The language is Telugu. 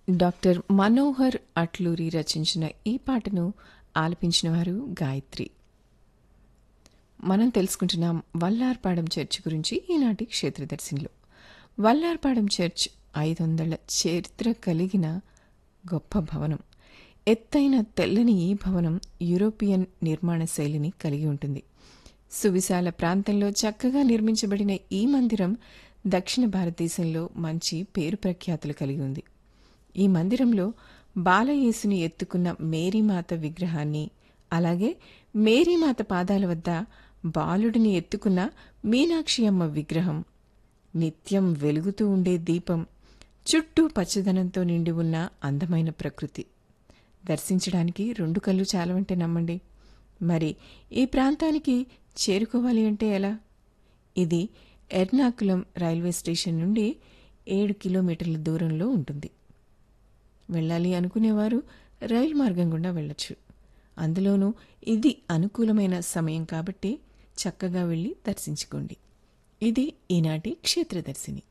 డాక్టర్ మనోహర్ అట్లూరి రచించిన ఈ పాటను ఆలపించిన వారు గాయత్రి మనం తెలుసుకుంటున్నాం వల్లార్పాడం చర్చ్ గురించి ఈనాటి క్షేత్రదర్శినిలో వల్లార్పాడం చర్చ్ ఐదు వందల చరిత్ర కలిగిన గొప్ప భవనం ఎత్తైన తెల్లని ఈ భవనం యూరోపియన్ నిర్మాణ శైలిని కలిగి ఉంటుంది సువిశాల ప్రాంతంలో చక్కగా నిర్మించబడిన ఈ మందిరం దక్షిణ భారతదేశంలో మంచి పేరు ప్రఖ్యాతులు కలిగి ఉంది ఈ మందిరంలో బాలయేసుని ఎత్తుకున్న మేరీమాత విగ్రహాన్ని అలాగే మేరీమాత పాదాల వద్ద బాలుడిని ఎత్తుకున్న మీనాక్షి అమ్మ విగ్రహం నిత్యం వెలుగుతూ ఉండే దీపం చుట్టూ పచ్చదనంతో నిండి ఉన్న అందమైన ప్రకృతి దర్శించడానికి రెండు కళ్ళు చాలవంటే నమ్మండి మరి ఈ ప్రాంతానికి చేరుకోవాలి అంటే ఎలా ఇది ఎర్నాకులం రైల్వే స్టేషన్ నుండి ఏడు కిలోమీటర్ల దూరంలో ఉంటుంది వెళ్ళాలి అనుకునేవారు రైలు మార్గం గుండా వెళ్ళొచ్చు అందులోనూ ఇది అనుకూలమైన సమయం కాబట్టి చక్కగా వెళ్ళి దర్శించుకోండి ఇది ఈనాటి క్షేత్రదర్శిని